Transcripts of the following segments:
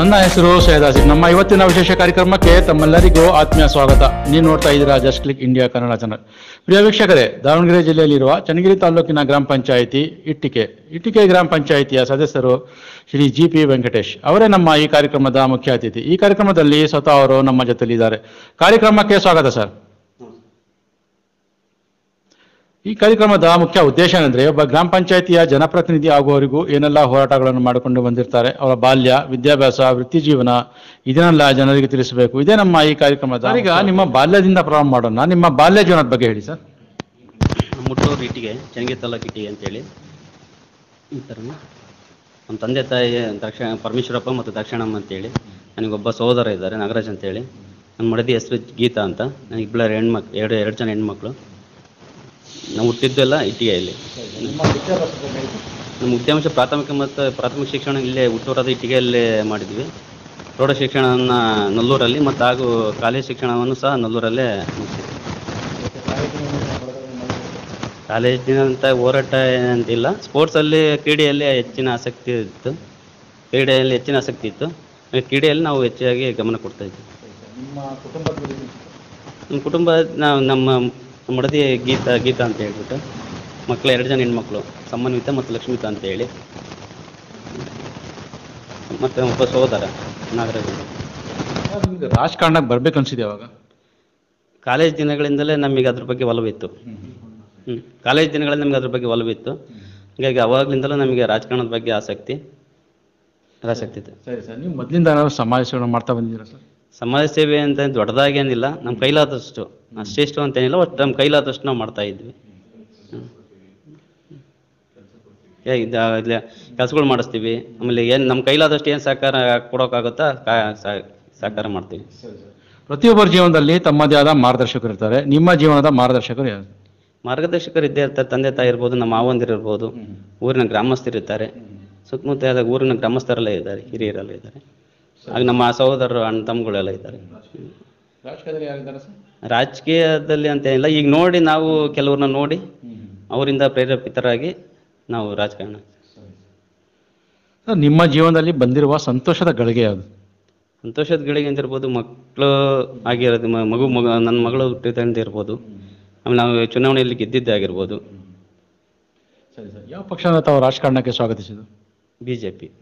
ನನ್ನ ಹೆಸರು ಸೈದಾಸಿ ನಮ್ಮ ಇವತ್ತಿನ ವಿಶೇಷ ಕಾರ್ಯಕ್ರಮಕ್ಕೆ ತಮ್ಮೆಲ್ಲರಿಗೂ ಆತ್ಮೀಯ ಸ್ವಾಗತ ನೀವು ನೋಡ್ತಾ ಇದ್ದೀರಾ just click India Kannada channel ಪ್ರಿಯ ವೀಕ್ಷಕರೇ ದಾವಣಗೆರೆ ಜಿಲ್ಲೆಯಲ್ಲಿರುವ ಚನ್ನಗಿರಿ ತಾಲೂಕಿನ ಗ್ರಾಮ ಪಂಚಾಯಿತಿ ಇಟ್ಟಿಕೆ ಇಟ್ಟಿಕೆ ಗ್ರಾಮ ಪಂಚಾಯಿತಿಯ ಸದಸ್ಯರು ಶ್ರೀ ಜಿ ಪಿ ವೆಂಕಟೇಶ್ ಅವರೇ ನಮ್ಮ ಈ ಕಾರ್ಯಕ್ರಮದ ಮುಖ್ಯ ಅತಿಥಿ ಈ ಕಾರ್ಯಕ್ರಮದಲ್ಲಿ ಸ್ವತಃ ಅವರು ನಮ್ಮ ಜೊತೆಲಿದ್ದಾರೆ ಕಾರ್ಯಕ್ರಮಕ್ಕೆ ಸ್ವಾಗತ ಸರ್ ಈ ಕಾರ್ಯಕ್ರಮದ ಮುಖ್ಯ ಉದ್ದೇಶ ಏನಂದ್ರೆ ಒಬ್ಬ ಗ್ರಾಮ ಪಂಚಾಯಿತಿಯ ಜನಪ್ರತಿನಿಧಿ ಆಗುವವರೆಗೂ ಏನೆಲ್ಲ ಹೋರಾಟಗಳನ್ನು ಮಾಡಿಕೊಂಡು ಬಂದಿರ್ತಾರೆ ಅವರ ಬಾಲ್ಯ ವಿದ್ಯಾಭ್ಯಾಸ ವೃತ್ತಿ ಜೀವನ ಇದನ್ನೆಲ್ಲ ಜನರಿಗೆ ತಿಳಿಸಬೇಕು ಇದೇ ನಮ್ಮ ಈ ಕಾರ್ಯಕ್ರಮದ ಈಗ ನಿಮ್ಮ ಬಾಲ್ಯದಿಂದ ಪ್ರಾರಂಭ ಮಾಡೋಣ ನಿಮ್ಮ ಬಾಲ್ಯ ಜೀವನದ ಬಗ್ಗೆ ಹೇಳಿ ಸರ್ ಮುಟ್ಟೂರು ಇಟ್ಟಿಗೆ ಚನ್ನಗಿರಿ ತಾಲೂಕು ಇಟ್ಟಿಗೆ ಅಂತೇಳಿ ಈ ಥರ ನಮ್ಮ ತಂದೆ ತಾಯಿ ದಕ್ಷಿಣ ಪರಮೇಶ್ವರಪ್ಪ ಮತ್ತು ದಕ್ಷಿಣಮ್ಮ ಅಂತೇಳಿ ನನಗೊಬ್ಬ ಸಹೋದರ ಇದ್ದಾರೆ ನಾಗರಾಜ್ ಅಂತೇಳಿ ನನ್ನ ಮಡದಿ ಹೆಸರು ಗೀತಾ ಅಂತ ನನಗೆ ಇಬ್ಬರ ಹೆಣ್ಮಕ್ ಎರಡು ಎರಡು ಜನ ಹೆಣ್ಮಕ್ಳು ನಾವು ಹುಟ್ಟಿದ್ದೆಲ್ಲ ಇಟ್ಟಿಗೆಯಲ್ಲಿ ನಮ್ಮ ಉದ್ಯಮಾಂಶ ಪ್ರಾಥಮಿಕ ಮತ್ತು ಪ್ರಾಥಮಿಕ ಶಿಕ್ಷಣ ಇಲ್ಲೇ ಹುಟ್ಟೂರಾದ ಇಟ್ಟಿಗೆಯಲ್ಲೇ ಮಾಡಿದ್ವಿ ಪ್ರೌಢ ಶಿಕ್ಷಣವನ್ನು ನಲ್ಲೂರಲ್ಲಿ ಮತ್ತು ಹಾಗೂ ಕಾಲೇಜ್ ಶಿಕ್ಷಣವನ್ನು ಸಹ ನಲ್ಲೂರಲ್ಲೇ ಮುಗಿಸಿದ್ವಿ ಕಾಲೇಜಿನಂತ ಹೋರಾಟ ಏನಂತಿಲ್ಲ ಸ್ಪೋರ್ಟ್ಸಲ್ಲಿ ಕ್ರೀಡೆಯಲ್ಲಿ ಹೆಚ್ಚಿನ ಆಸಕ್ತಿ ಇತ್ತು ಕ್ರೀಡೆಯಲ್ಲಿ ಹೆಚ್ಚಿನ ಆಸಕ್ತಿ ಇತ್ತು ಹಾಗೆ ಕ್ರೀಡೆಯಲ್ಲಿ ನಾವು ಹೆಚ್ಚಾಗಿ ಗಮನ ಕೊಡ್ತಾ ಇದ್ವಿ ನಮ್ಮ ಕುಟುಂಬ ನಾವು ನಮ್ಮ ನಮ್ಮ ಮಡದಿ ಗೀತಾ ಗೀತಾ ಅಂತ ಹೇಳ್ಬಿಟ್ಟು ಮಕ್ಕಳು ಎರಡು ಜನ ಹೆಣ್ಮಕ್ಳು ಸಮನ್ವಿತ ಮತ್ತು ಲಕ್ಷ್ಮಿತಾ ಅಂತ ಹೇಳಿ ಮತ್ತು ಒಬ್ಬ ಸಹೋದರ ನಾಗರಾಜ್ ಅಂತ. ನಿಮ್ಗೆ ರಾಜಕಾರಣಕ್ಕೆ ಬರ್ಬೇಕು ಅನ್ಸಿದೆ ಅವಾಗ ಕಾಲೇಜ್ ದಿನಗಳಿಂದಲೇ ನಮಗೆ ಅದ್ರ ಬಗ್ಗೆ ಒಲವಿತ್ತು ಹ್ಞೂ ಕಾಲೇಜ್ ದಿನಗಳಲ್ಲಿ ನಮಗೆ ಅದ್ರ ಬಗ್ಗೆ ಒಲವಿತ್ತು ಹೀಗಾಗಿ ಅವಾಗಲಿಂದಲೂ ನಮಗೆ ರಾಜಕಾರಣದ ಬಗ್ಗೆ ಆಸಕ್ತಿ ಆಸಕ್ತಿ ಇತ್ತು ಸರಿ ಸರ್ ನೀವು ಮೊದಲಿಂದ ಏನಾದ್ರು ಸಮಾಜ ಸೇವೆ ಮಾಡ್ತಾ ಬಂದಿದ್ದೀರಾ ಸರ್ ಸಮಾಜ ಸೇವೆ ಅಂತ ದೊಡ್ಡದಾಗೇನಿಲ್ಲ ನಮ್ಮ ಕೈಲಾದಷ್ಟು ಅಷ್ಟಿಷ್ಟು ಅಂತೇನಿಲ್ಲ ಒಟ್ಟು ನಮ್ಮ ಕೈಲಾದಷ್ಟು ನಾವು ಮಾಡ್ತಾ ಇದ್ವಿ ಹ್ಮ್. ಏ ಇದು ಇಲ್ಲಿ ಕೆಲಸಗಳು ಮಾಡಿಸ್ತೀವಿ ಆಮೇಲೆ ಏನು ನಮ್ಮ ಕೈಲಾದಷ್ಟು ಏನು ಸಹಕಾರ ಕೊಡೋಕ್ಕಾಗುತ್ತಾ ಕಾ- ಸಹ- ಸಹಕಾರ ಮಾಡ್ತೀವಿ ಪ್ರತಿಯೊಬ್ಬರ ಜೀವನದಲ್ಲಿ ತಮ್ಮದೇ ಆದ ಮಾರ್ಗದರ್ಶಕರು ಇರ್ತಾರೆ ನಿಮ್ಮ ಜೀವನದ ಮಾರ್ಗದರ್ಶಕರು ಯಾರು ಮಾರ್ಗದರ್ಶಕರು ಇದ್ದೇ ಇರ್ತಾರೆ ತಂದೆ ತಾಯಿ ಇರ್ಬೋದು ನಮ್ಮ ಮಾವಂದಿರು ಇರ್ಬೋದು ಊರಿನ ಗ್ರಾಮಸ್ಥರು ಇರ್ತಾರೆ ಸುತ್ತಮುತ್ತ ಆದ ಊರಿನ ಗ್ರಾಮಸ್ಥರೆಲ್ಲ ಇದ್ದಾರೆ ಹಿರಿಯರೆಲ್ಲ ಇದ್ದಾರೆ ಹಾಗೆ ನಮ್ಮ ಸಹೋದರರು ಅಣ್ಣ ತಮ್ಮಗಳೆಲ್ಲ ಇದ್ದಾರೆ ರಾಜಕೀಯದಲ್ಲಿ ಯಾರಿದ್ದಾರೆ ಸರ್ ರಾಜಕೀಯದಲ್ಲಿ ಅಂತ ಏನಿಲ್ಲ ಈಗ ನೋಡಿ ನಾವು ಕೆಲವ್ರನ್ನ ನೋಡಿ ಅವರಿಂದ ಪ್ರೇರೇಪಿತರಾಗಿ ನಾವು ರಾಜಕಾರಣ ಸರ್ ನಿಮ್ಮ ಜೀವನದಲ್ಲಿ ಬಂದಿರುವ ಸಂತೋಷದ ಗಳಿಗೆ ಯಾವುದು ಸಂತೋಷದ ಗಳಿಗೆ ಅಂತ ಇರ್ಬೋದು ಮಕ್ಕಳು ಆಗಿರೋದು ಮ- ಮಗು ಮಗ ನನ್ನ ಮಗಳು ಹುಟ್ಟಿದಂತ ಇರ್ಬೋದು ಆಮೇಲೆ ನಾವು ಚುನಾವಣೆಯಲ್ಲಿ ಗೆದ್ದಿದ್ದೇ ಆಗಿರ್ಬೋದು ಸರಿ ಸರ್ ಯಾವ ಪಕ್ಷನ ತಾವು ರಾಜಕಾರಣಕ್ಕೆ ಸ್ವಾಗತಿಸಿದ್ದು ಬಿ ಜೆ ಪಿ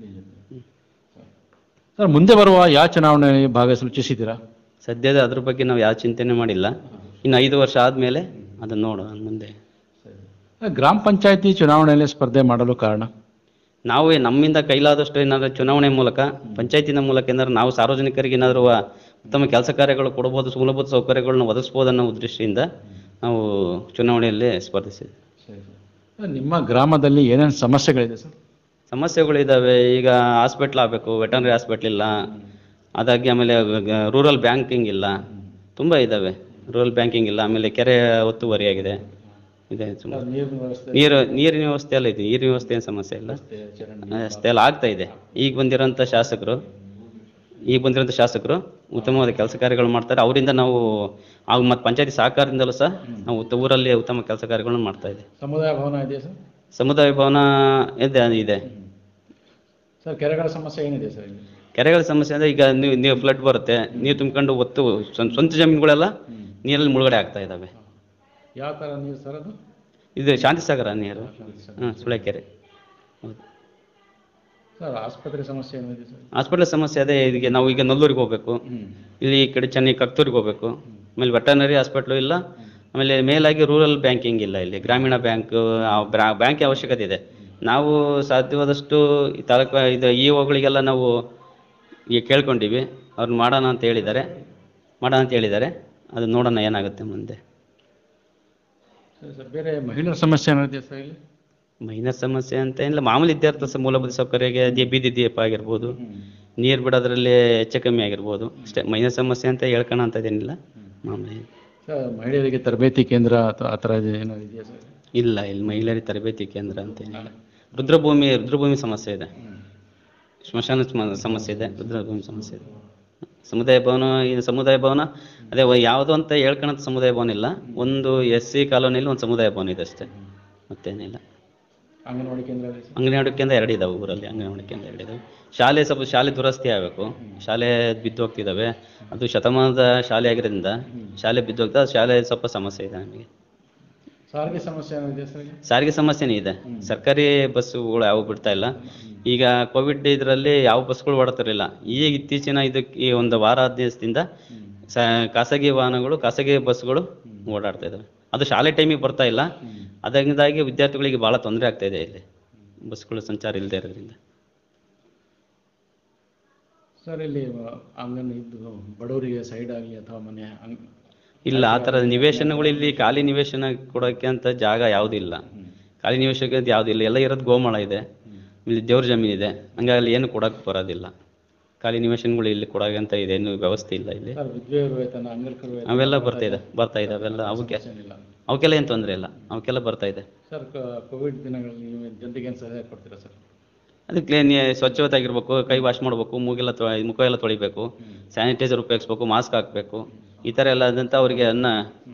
ಸರ್ ಮುಂದೆ ಬರುವ ಯಾವ ಚುನಾವಣೆಯಲ್ಲಿ ಭಾಗವಹಿಸಲು ಇಚ್ಛಿಸಿದ್ದೀರಾ ಸದ್ಯದ ಅದ್ರ ಬಗ್ಗೆ ನಾವು ಯಾವ ಚಿಂತನೆ ಮಾಡಿಲ್ಲ ಇನ್ನು ಐದು ವರ್ಷ ಆದಮೇಲೆ ಅದನ್ನು ನೋಡೋಣ ಮುಂದೆ ಸರ್, ಗ್ರಾಮ ಪಂಚಾಯತಿ ಚುನಾವಣೆಯಲ್ಲಿ ಸ್ಪರ್ಧೆ ಮಾಡಲು ಕಾರಣ ನಾವು ನಮ್ಮಿಂದ ಕೈಲಾದಷ್ಟು ಏನಾದರೂ ಚುನಾವಣೆ ಮೂಲಕ ಪಂಚಾಯತಿನ ಮೂಲಕ ಏನಾದ್ರು ನಾವು ಸಾರ್ವಜನಿಕರಿಗೆ ಏನಾದರೂ ಉತ್ತಮ ಕೆಲಸ ಕಾರ್ಯಗಳು ಕೊಡ್ಬೋದು ಮೂಲಭೂತ ಸೌಕರ್ಯಗಳನ್ನ ಒದಗಿಸ್ಬೋದು ಅನ್ನೋ ಉದ್ದೇಶದಿಂದ ನಾವು ಚುನಾವಣೆಯಲ್ಲಿ ಸ್ಪರ್ಧಿಸಿದ್ವಿ ಸರ್, ನಿಮ್ಮ ಗ್ರಾಮದಲ್ಲಿ ಏನೇನು ಸಮಸ್ಯೆಗಳಿದೆ ಸರ್ ಸಮಸ್ಯೆಗಳಿದ್ದಾವೆ ಈಗ ಹಾಸ್ಪಿಟ್ಲ್ ಆಗಬೇಕು ವೆಟರ್ನರಿ ಹಾಸ್ಪಿಟ್ಲ್ ಇಲ್ಲ ಅದಾಗಿ ಆಮೇಲೆ ರೂರಲ್ ಬ್ಯಾಂಕಿಂಗ್ ಇಲ್ಲ ತುಂಬ ಇದ್ದಾವೆ ರೂರಲ್ ಬ್ಯಾಂಕಿಂಗ್ ಇಲ್ಲ ಆಮೇಲೆ ಕೆರೆ ಒತ್ತುವರಿಯಾಗಿದೆ ಇದೆ ಸುಮಾರು ನೀರು ನೀರಿನ ವ್ಯವಸ್ಥೆ ಎಲ್ಲ ಇದೆ ನೀರಿನ ವ್ಯವಸ್ಥೆ ಏನು ಸಮಸ್ಯೆ ಇಲ್ಲ ಅಷ್ಟೇ ಎಲ್ಲ ಆಗ್ತಾ ಇದೆ ಈಗ ಬಂದಿರೋಂಥ ಶಾಸಕರು ಈಗ ಬಂದಿರೋಂಥ ಶಾಸಕರು ಉತ್ತಮವಾದ ಕೆಲಸ ಕಾರ್ಯಗಳು ಮಾಡ್ತಾರೆ ಅವರಿಂದ ನಾವು ಹಾಗೂ ಮತ್ತು ಪಂಚಾಯತಿ ಸಹಕಾರದಿಂದಲೂ ಸಹ ನಾವು ಉತ್ತ- ಊರಲ್ಲಿ ಉತ್ತಮ ಕೆಲಸ ಕಾರ್ಯಗಳನ್ನು ಮಾಡ್ತಾ ಇದ್ದೀವಿ ಸಮುದಾಯ ಭವನ ಇದೆಯಾ ಸರ್ ಸಮುದಾಯ ಭವನ ಇದೆ ಇದೆ ಸರ್ ಕೆರೆಗಳ ಸಮಸ್ಯೆ ಏನಿದೆ ಸರ್ ಇಲ್ಲಿ ಕೆರೆಗಳ ಸಮಸ್ಯೆ ಅಂದರೆ ಈಗ ನೀವು ನೀವು ಫ್ಲಡ್ ಬರುತ್ತೆ ನೀರು ತುಂಬಿಕೊಂಡು ಒತ್ತು ಸ್ವಂತ ಸ್ವಂತ ಜಮೀನುಗಳೆಲ್ಲ ನೀರಲ್ಲಿ ಮುಳುಗಡೆ ಆಗ್ತಾ ಇದ್ದಾವೆ ಯಾವ ಥರ ನೀರು ಸರ್ ಅದು ಇದು ಶಾಂತಿಸಾಗರ ನೀರು ಹಾಂ ಸುಳೆಕೆರೆ ಹೌದು ಸರ್ ಆಸ್ಪತ್ರೆ ಸಮಸ್ಯೆ ಏನಿದೆ ಸರ್ ಹಾಸ್ಪಿಟಲ್ ಸಮಸ್ಯೆ ಅದೇ ಇದಕ್ಕೆ ನಾವು ಈಗ ನಲ್ಲೂರಿಗೆ ಹೋಗ್ಬೇಕು ಇಲ್ಲಿ ಈ ಕಡೆ ಚೆನ್ನೈ ಕರ್ತೂರಿಗೆ ಹೋಗ್ಬೇಕು ಆಮೇಲೆ ವೆಟರ್ನರಿ ಹಾಸ್ಪಿಟ್ಲು ಇಲ್ಲ ಆಮೇಲೆ ಮೇಲಾಗಿ ರೂರಲ್ ಬ್ಯಾಂಕಿಂಗ್ ಇಲ್ಲ ಇಲ್ಲಿ ಗ್ರಾಮೀಣ ಬ್ಯಾಂಕ್ ಬ್ಯಾಂಕ್ ಅವಶ್ಯಕತೆ ಇದೆ ನಾವು ಸಾಧ್ಯವಾದಷ್ಟು ಈ ತಾಲೂಕು ಇದು ಇ ಒಗಳಿಗೆಲ್ಲ ನಾವು ಈಗ ಕೇಳ್ಕೊಂಡಿವಿ ಅವ್ರು ಮಾಡೋಣ ಅಂತ ಹೇಳಿದ್ದಾರೆ ಮಾಡೋಣ ಅಂತ ಹೇಳಿದ್ದಾರೆ ಅದು ನೋಡೋಣ ಏನಾಗುತ್ತೆ ಮುಂದೆ ಸರಿ ಸರ್ ಬೇರೆ ಮಹಿಳೆಯರ ಸಮಸ್ಯೆ ಏನಿದೆ ಸರ್ ಇಲ್ಲಿ ಮೈನರ್ ಸಮಸ್ಯೆ ಅಂತ ಏನಿಲ್ಲ ಮಾಮೂಲಿ ಇದ್ದೇ ಸ ಮೂಲಭೂತ ಸೌಕರ್ಯಕ್ಕೆ ದಿ- ಬೀದಿ ದೀಪ ಆಗಿರ್ಬೋದು ನೀರು ಬಿಡೋದ್ರಲ್ಲಿ ಹೆಚ್ಚು ಕಮ್ಮಿ ಆಗಿರ್ಬೋದು ಅಷ್ಟೇ ಮೈನರ್ ಸಮಸ್ಯೆ ಅಂತ ಹೇಳ್ಕೊಳ ಅಂತದೇನಿಲ್ಲ ಮಾಮೂಲಿ ಸರ್ ಮಹಿಳೆಯರಿಗೆ ತರಬೇತಿ ಕೇಂದ್ರ ಅಥವಾ ಆ ಥರ ಏನೋ ಇದೆಯಾ ಸರ್ ಇಲ್ಲ ಇಲ್ಲಿ ಮಹಿಳೆಯರ ತರಬೇತಿ ಕೇಂದ್ರ ಅಂತ ಏನಿಲ್ಲ ರುದ್ರಭೂಮಿ ರುದ್ರಭೂಮಿ ಸಮಸ್ಯೆ ಇದೆ ಸ್ಮಶಾನ ಸಮ- ಸಮಸ್ಯೆ ಇದೆ ರುದ್ರಭೂಮಿ ಸಮಸ್ಯೆ ಇದೆ ಸಮುದಾಯ ಭವನ ಈ ಸಮುದಾಯ ಭವನ ಅದೇ ವ- ಯಾವುದು ಅಂತ ಹೇಳ್ಕೊಳಂತ ಸಮುದಾಯ ಭವನ ಇಲ್ಲ ಒಂದು ಎಸ್ ಸಿ ಕಾಲೋನಿಯಲ್ಲಿ ಒಂದು ಸಮುದಾಯ ಭವನ ಇದೆ ಅಷ್ಟೇ ಮತ್ತೇನಿಲ್ಲ ಅಂಗನವಾಡಿ ಕೇಂದ್ರದಲ್ಲಿ ಸರ್ ಅಂಗನವಾಡಿ ಕೇಂದ್ರ ಎರಡು ಇದಾವೆ ಊರಲ್ಲಿ ಅಂಗನವಾಡಿ ಕೇಂದ್ರ ಎರಡು ಇದಾವೆ ಶಾಲೆ ಸ್ವಲ್ಪ ಶಾಲೆ ದುರಸ್ತಿ ಆಗಬೇಕು ಶಾಲೆ ಬಿದ್ದು ಹೋಗ್ತಿದ್ದಾವೆ ಅದು ಶತಮಾನದ ಶಾಲೆ ಆಗಿರೋದ್ರಿಂದ ಶಾಲೆ ಬಿದ್ದು ಹೋಗ್ತದೆ ಶಾಲೆ ಸ್ವಲ್ಪ ಸಮಸ್ಯೆ ಇದೆ ನಮಗೆ ಸಾರಿಗೆ ಸಮಸ್ಯೆ ಏನಿದೆ ಸರ್ ಇಲ್ಲಿ? ಸಾರಿಗೆ ಸಮಸ್ಯೆನೇ ಇದೆ ಸರ್ಕಾರಿ ಬಸ್ಸುಗಳು ಯಾವ ಬಿಡ್ತಾ ಇಲ್ಲ ಈಗ ಕೋವಿಡ್ ಇದರಲ್ಲಿ ಯಾವ ಬಸ್ಗಳು ಓಡಾಡ್ತಿರಲಿಲ್ಲ ಈಗ ಇತ್ತೀಚಿನ ಇದಕ್ಕೆ ಈ ಒಂದು ವಾರ ಹದಿನೈದು ದಿವಸದಿಂದ ಸ ಖಾಸಗಿ ವಾಹನಗಳು ಖಾಸಗಿ ಬಸ್ಗಳು ಓಡಾಡ್ತಾ ಇದ್ದಾವೆ ಅದು ಶಾಲೆ ಟೈಮಿಗೆ ಬರ್ತಾ ಇಲ್ಲ ಅದರಿಂದಾಗಿ ವಿದ್ಯಾರ್ಥಿಗಳಿಗೆ ಭಾಳ ತೊಂದರೆ ಆಗ್ತಾ ಇದೆ ಇಲ್ಲಿ ಬಸ್ಗಳು ಸಂಚಾರ ಇಲ್ಲದೆ ಇರೋದ್ರಿಂದ ಸರ್ ಇಲ್ಲಿ ಅಹ್, ಅಂಗನ ಇದ್ದು ಬಡವರಿಗೆ ಸೈಡ್ ಆಗಲಿ ಅಥವಾ ಮನೆ ಅಂಗ್ ಇಲ್ಲ ಆ ಥರದ ನಿವೇಶನಗಳು ಇಲ್ಲಿ ಖಾಲಿ ನಿವೇಶನ ಕೊಡೋಕ್ಕೆ ಅಂತ ಜಾಗ ಯಾವುದೂ ಇಲ್ಲ ಖಾಲಿ ನಿವೇಶನಕ್ಕೆ ಅಂತ ಯಾವುದೂ ಇಲ್ಲ ಎಲ್ಲ ಇರೋದು ಗೋಮಾಳ ಇದೆ ಇಲ್ಲಿ ದೇವ್ರ ಜಮೀನು ಇದೆ ಹಂಗಾಗಿ ಅಲ್ಲಿ ಏನು ಕೊಡೋಕ್ಕೆ ಬರೋದಿಲ್ಲ ಖಾಲಿ ನಿವೇಶನಗಳು ಇಲ್ಲಿ ಕೊಡೋಕೆ ಅಂತ ಇದೆ ಏನು ವ್ಯವಸ್ಥೆ ಇಲ್ಲ ಇಲ್ಲಿ ಸರ್ ವಿದ್ವೆಯರು ವೇತನ ಅಂಗನಕರು ವೇತನ ಅವೆಲ್ಲ ಬರ್ತಾ ಇದೆ ಬರ್ತಾ ಇದೆ ಅವೆಲ್ಲ ಅವಕ್ಕೆ ಏನಿಲ್ಲ ಅವಕ್ಕೆಲ್ಲ ಏನು ತೊಂದರೆ ಇಲ್ಲ ಅವಕ್ಕೆಲ್ಲ ಬರ್ತಾ ಇದೆ ಸರ್ ಕ- ಕೋವಿಡ್ ದಿನಗಳಲ್ಲಿ ನೀವು ಜನರಿಗೆ ಏನು ಸಲಹೆ ಕೊಡ್ತೀರಾ ಸರ್ ಅದಕ್ಕೆ ನೀ ಸ್ವಚ್ಛತೆ ಆಗಿರ್ಬೇಕು ಕೈ ವಾಶ್ ಮಾಡಬೇಕು ಮೂಗೆಲ್ಲ ತೊ ಮುಖ ಎಲ್ಲ ತೊಳಿಬೇಕು ಸ್ಯಾನಿಟೈಸರ್ ಉಪಯೋಗಿಸ್ಬೇಕು ಮಾಸ್ಕ್ ಹಾಕಬೇಕು ಈ ಥರ ಎಲ್ಲ ಆದಂಥ ಅವರಿಗೆ ಅನ್ನ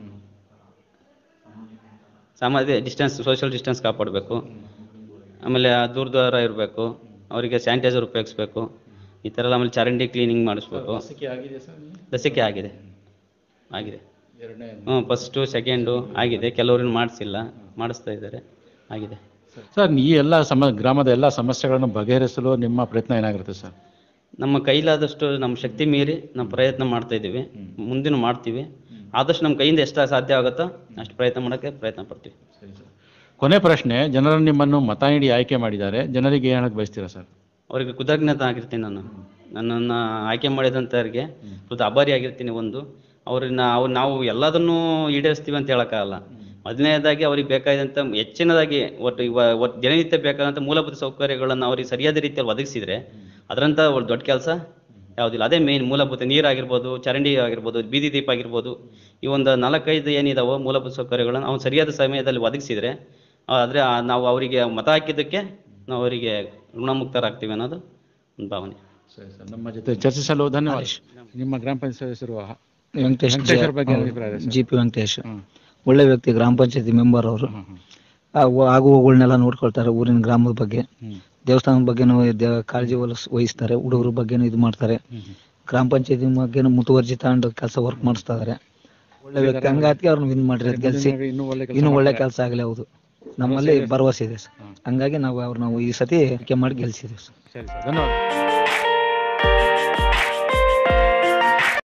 ಸಾಮಾನ್ಯ ಡಿಸ್ಟೆನ್ಸ್ ಸೋಷಿಯಲ್ ಡಿಸ್ಟೆನ್ಸ್ ಕಾಪಾಡಬೇಕು ಆಮೇಲೆ ಆ ದೂರ ದೂರ ಇರಬೇಕು ಅವರಿಗೆ ಸ್ಯಾನಿಟೈಸರ್ ಉಪಯೋಗಿಸ್ಬೇಕು ಈ ಥರ ಎಲ್ಲ ಆಮೇಲೆ ಚರಂಡಿ ಕ್ಲೀನಿಂಗ್ ಮಾಡಿಸ್ಬೇಕು ಲಸಿಕೆ ಆಗಿದೆ ಸರ್ ಇಲ್ಲಿ? ಲಸಿಕೆ ಆಗಿದೆ ಆಗಿದೆ ಎರಡನೇ ಹ್ಞೂ ಫಸ್ಟು ಸೆಕೆಂಡು ಆಗಿದೆ ಕೆಲವ್ರನ್ನ ಮಾಡಿಸಿಲ್ಲ ಮಾಡಿಸ್ತಾ ಇದ್ದಾರೆ ಆಗಿದೆ ಸರ್ ಈ ಎಲ್ಲ ಸಮ ಗ್ರಾಮದ ಎಲ್ಲ ಸಮಸ್ಯೆಗಳನ್ನು ಬಗೆಹರಿಸಲು ನಿಮ್ಮ ಪ್ರಯತ್ನ ಏನಾಗಿರುತ್ತೆ ಸರ್ ನಮ್ಮ ಕೈಲಾದಷ್ಟು ನಮ್ಮ ಶಕ್ತಿ ಮೀರಿ ನಾವು ಪ್ರಯತ್ನ ಮಾಡ್ತಾ ಇದ್ದೀವಿ ಮುಂದಿನ ಮಾಡ್ತೀವಿ ಆದಷ್ಟು ನಮ್ಮ ಕೈಯಿಂದ ಎಷ್ಟು ಸಾಧ್ಯ ಆಗುತ್ತೋ ಅಷ್ಟು ಪ್ರಯತ್ನ ಮಾಡೋಕ್ಕೆ ಪ್ರಯತ್ನ ಪಡ್ತೀವಿ ಸರಿ ಸರ್ ಕೊನೆ ಪ್ರಶ್ನೆ ಜನರು ನಿಮ್ಮನ್ನು ಮತ ನೀಡಿ ಆಯ್ಕೆ ಮಾಡಿದ್ದಾರೆ ಜನರಿಗೆ ಏನು ಹೇಳಕ್ಕೆ ಬಯಸ್ತೀರಾ ಸರ್ ಅವರಿಗೆ ಕೃತಜ್ಞತೆ ಆಗಿರ್ತೀನಿ ನಾನು ನನ್ನನ್ನು ಆಯ್ಕೆ ಮಾಡಿದಂಥವ್ರಿಗೆ ಕೃತ ಆಭಾರಿ ಆಗಿರ್ತೀನಿ ಒಂದು ಅವ್ರನ್ನ ಅವ್ರು ನಾವು ಎಲ್ಲದನ್ನೂ ಈಡೇರಿಸ್ತೀವಿ ಅಂತ ಹೇಳೋಕ್ಕಾಗಲ್ಲ ಮೊದಲನೇದಾಗಿ ಅವ್ರಿಗೆ ಬೇಕಾದಂಥ ಹೆಚ್ಚಿನದಾಗಿ ಒಟ್ಟು ಇವ ಒಟ್ಟು ದಿನನಿತ್ಯ ಬೇಕಾದಂಥ ಮೂಲಭೂತ ಸೌಕರ್ಯಗಳನ್ನು ಅವ್ರಿಗೆ ಸರಿಯಾದ ರೀತಿಯಲ್ಲಿ ಒದಗಿಸಿದ್ರೆ ಅದರಂಥ ಒಂದು ದೊಡ್ಡ ಕೆಲಸ ಯಾವುದಿಲ್ಲ ಅದೇ ಮೇನ್ ಮೂಲಭೂತ ನೀರಾಗಿರ್ಬೋದು ಚರಂಡಿ ಆಗಿರ್ಬೋದು ಬೀದಿ ದೀಪ ಆಗಿರ್ಬೋದು ಈ ಒಂದು ನಾಲ್ಕೈದು ಏನಿದಾವೋ ಮೂಲಭೂತ ಸೌಕರ್ಯಗಳನ್ನು ಅವ್ನು ಸರಿಯಾದ ಸಮಯದಲ್ಲಿ ಒದಗಿಸಿದ್ರೆ ಆದರೆ ನಾವು ಅವರಿಗೆ ಮತ ಹಾಕಿದ್ದಕ್ಕೆ ನಾವು ಅವರಿಗೆ ಋಣಮುಕ್ತರಾಗ್ತೀವಿ ಅನ್ನೋದು ಒಂದು ಭಾವನೆ ಸರಿ ಸರ್ ನಮ್ಮ ಜೊತೆ ಚರ್ಚಿಸಲು ಧನ್ಯವಾದ ನಿಮ್ಮ ಗ್ರಾಮ ಪಂಚಾಯತ್ ಸದಸ್ಯರು ವೆಂಕಟೇಶ್ ವೆಂಕಟೇಶ್ವರ ಬಗ್ಗೆ ಏನು ಅಭಿಪ್ರಾಯ ಇದೆ ಸರ್? ಜಿ ಪಿ ವೆಂಕಟೇಶ್ ಹ್ಮ್. ಒಳ್ಳೆ ವ್ಯಕ್ತಿ ಗ್ರಾಮ ಪಂಚಾಯತಿ ಮೆಂಬರ್ ಅವರು ಹ್ಮ್, ಹ್ಮ್, ಆಗು ಹೋಗುಗಳನ್ನೆಲ್ಲ ನೋಡ್ಕೊಳ್ತಾರೆ ಊರಿನ ಗ್ರಾಮದ ಬಗ್ಗೆ ಹ್ಮ್, ದೇವಸ್ಥಾನದ ಬಗ್ಗೆನೂ ದೇ- ಕಾಳಜಿ ವಹಿಸ್- ವಹಿಸ್ತಾರೆ ಹುಡುಗರ ಬಗ್ಗೆನೂ ಇದು ಮಾಡ್ತಾರೆ ಹ್ಮ್, ಹ್ಮ್. ಗ್ರಾಮ ಪಂಚಾಯತಿ ಬಗ್ಗೆನೂ ಮುತುವರ್ಜಿ ತಗೊಂಡು ಕೆಲಸ ವರ್ಕ್ ಮಾಡಿಸ್ತಾ ಇದಾರೆ ಒಳ್ಳೆ ವ್ಯಕ್ತಿ ಹಂಗಾಗಿ ಅವ್ರನ್ನ ವಿನ್ ಮಾಡಿರೋದು ಕೆಲಸ ಇನ್ನೂ ಒಳ್ಳೆ ಕೆಲಸ ಇನ್ನೂ ಒಳ್ಳೆ ಕೆಲಸ ಆಗಲಿ ಹೌದು ನಮ್ಮಲ್ಲಿ ಭರವಸೆ ಇದೆ ಸರ್ ಹ್ಮ್. ಹಂಗಾಗಿ ನಾವು ಅವ್ರು ನಾವು ಈ ಸತಿ ಆಯ್ಕೆ ಮಾಡಿ ಗೆಲ್ಸಿದ್ದೀವಿ ಸರ್ ಸರಿ ಸರ್ ಧನ್ಯವಾದ